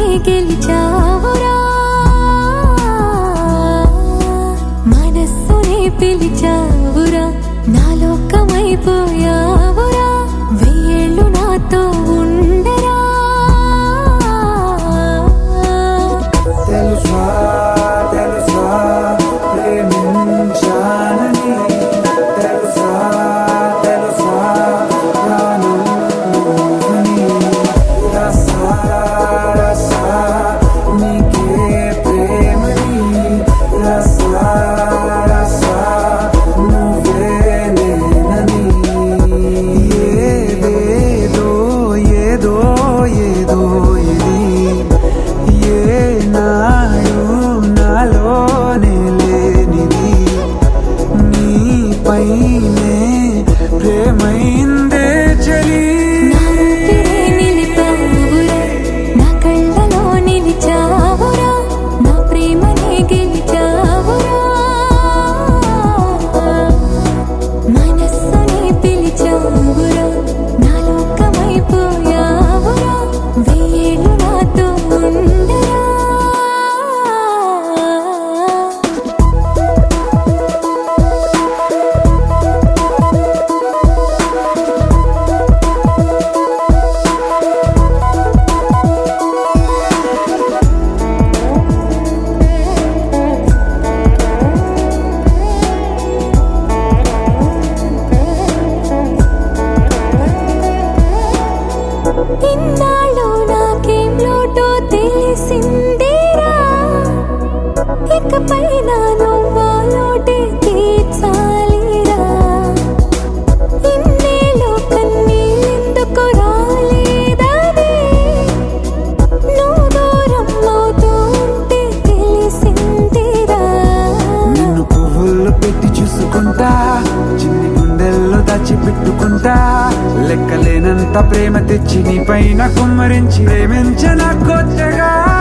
గెలిచావురా మనస్సునే పిలిచావురా నా లోకమైపోయావురా వెయ్యేళ్ళు నాతో ఉండరా తెలుసా తెలుసా ప్రేమించానని తెలుసా తెలుసా ప్రాణం నువ్వని రసా రసా నీకే ప్రేమని రసా రసా నువ్వే నేనని ఏదేదో ఏదో ఏదో ఇది ఏనాడు నాలోనే లేనిది నీపైనే ప్రేమైందే చలి నా ఊపిరే నిలిపావురా నా కళ్ళలో నిలిచావురా నా ప్రేమనే గెలిచావురా మనస్సునే పిలిచావురా నా లోకమైపోయావురా వెయ్యేళ్ళు నాతో ఉండరా ఇన్నాళ్ళు నాకేం లోటో తెలిసిందేరా ఇకపై నా నువ్వా లోటే తీర్చాలిరా ఇన్నేళ్ళు కన్నీళ్ళెందుకు రాలేదని నువ్వు దూరం అవుతూ ఉంటే తెలిసిందిరా నిన్ను పువ్వుల్లో పెట్టి చూసుకుంటా చిన్ని గుండెల్లో దాచి పెట్టుకుంటా లెక్కలేనంత ప్రేమ తెచ్చి నీ పైన కుమ్మరించి ప్రేమించన కొత్తగా